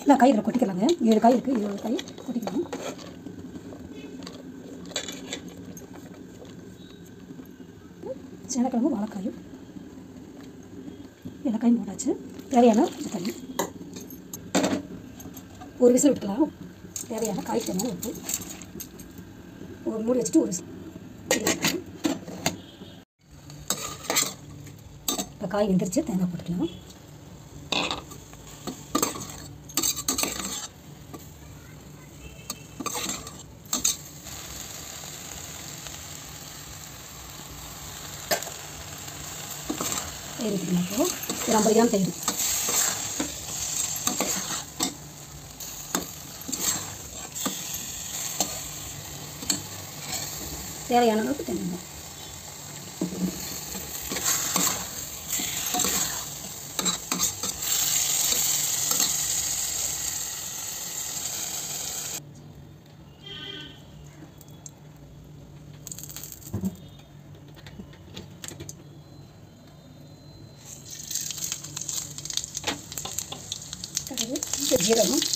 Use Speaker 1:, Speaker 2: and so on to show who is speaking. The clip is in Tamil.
Speaker 1: எல்லா காய் இதில் கொட்டிக்கலாங்க ஏழு காய் இருக்குது ஏழு காய் கொட்டிக்கலாம் சேனக்கிழங்கும் வாழைக்காயும் எல்லா காயும் போட்டாச்சு தேவையான கொஞ்சம் தண்ணி ஒரு விசில் விட்டுக்கலாம் தேவையான காய் தேவையான உப்பு ஒரு மூடி வச்சுட்டு ஒரு விசில் இப்போ காய் வெந்துருச்சு தேங்காய் போட்டுக்கலாம் தயிர் ஊற்றிக்கலாம் இப்போ ஒரு ஐம்பது கிராம் தயிர் தேவையான அளவுக்கு தண்ணி கடுகு ஜீரகம்